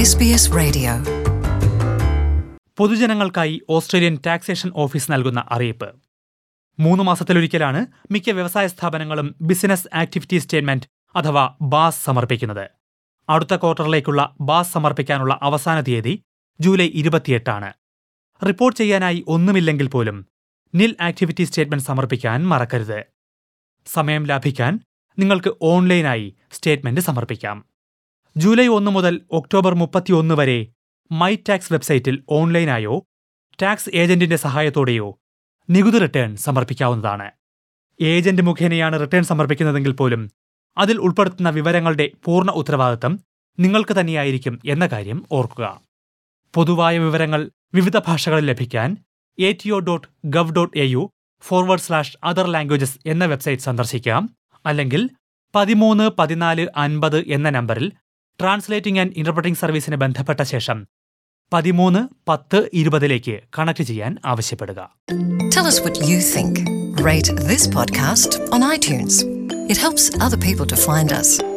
SBS Radio. പൊതുജനങ്ങൾക്കായി Australian taxation office നൽകുന്ന അറിയിപ്പ് മൂന്ന് മാസത്തിലൊരിക്കലാണ് മിക്ക വ്യവസായ സ്ഥാപനങ്ങളും ബിസിനസ് ആക്ടിവിറ്റി സ്റ്റേറ്റ്മെന്റ് അഥവാ ബാസ് സമർപ്പിക്കുന്നത് അടുത്ത ക്വാർട്ടറിലേക്കുള്ള ബാസ് സമർപ്പിക്കാനുള്ള അവസാന തീയതി ജൂലൈ ഇരുപത്തിയെട്ടാണ് റിപ്പോർട്ട് ചെയ്യാനായി ഒന്നുമില്ലെങ്കിൽ പോലും നിൽ ആക്ടിവിറ്റി സ്റ്റേറ്റ്മെന്റ് സമർപ്പിക്കാൻ മറക്കരുത് സമയം ലാഭിക്കാൻ നിങ്ങൾക്ക് ഓൺലൈനായി സ്റ്റേറ്റ്മെന്റ് സമർപ്പിക്കാം ജൂലൈ ഒന്ന് മുതൽ ഒക്ടോബർ മുപ്പത്തിയൊന്ന് വരെ മൈ ടാക്സ് വെബ്സൈറ്റിൽ ഓൺലൈനായോ ടാക്സ് ഏജന്റിന്റെ സഹായത്തോടെയോ നികുതി റിട്ടേൺ സമർപ്പിക്കാവുന്നതാണ് ഏജന്റ് മുഖേനയാണ് റിട്ടേൺ സമർപ്പിക്കുന്നതെങ്കിൽ പോലും അതിൽ ഉൾപ്പെടുത്തുന്ന വിവരങ്ങളുടെ പൂർണ്ണ ഉത്തരവാദിത്തം നിങ്ങൾക്ക് തന്നെയായിരിക്കും എന്ന കാര്യം ഓർക്കുക പൊതുവായ വിവരങ്ങൾ വിവിധ ഭാഷകളിൽ ലഭിക്കാൻ A T O dot gov dot A U forward slash other languages എന്ന വെബ്സൈറ്റ് സന്ദർശിക്കാം അല്ലെങ്കിൽ പതിമൂന്ന് പതിനാല് അൻപത് എന്ന നമ്പറിൽ ട്രാൻസ്ലേറ്റിംഗ് ആൻഡ് ഇന്റർപ്രറ്റിംഗ് സർവീസിന് ബന്ധപ്പെട്ട ശേഷം പതിമൂന്ന് പത്ത് ഇരുപതിലേക്ക് കണക്ട് ചെയ്യാൻ ആവശ്യപ്പെടുക Tell us what you think. Rate this podcast on iTunes. It helps other people to find us.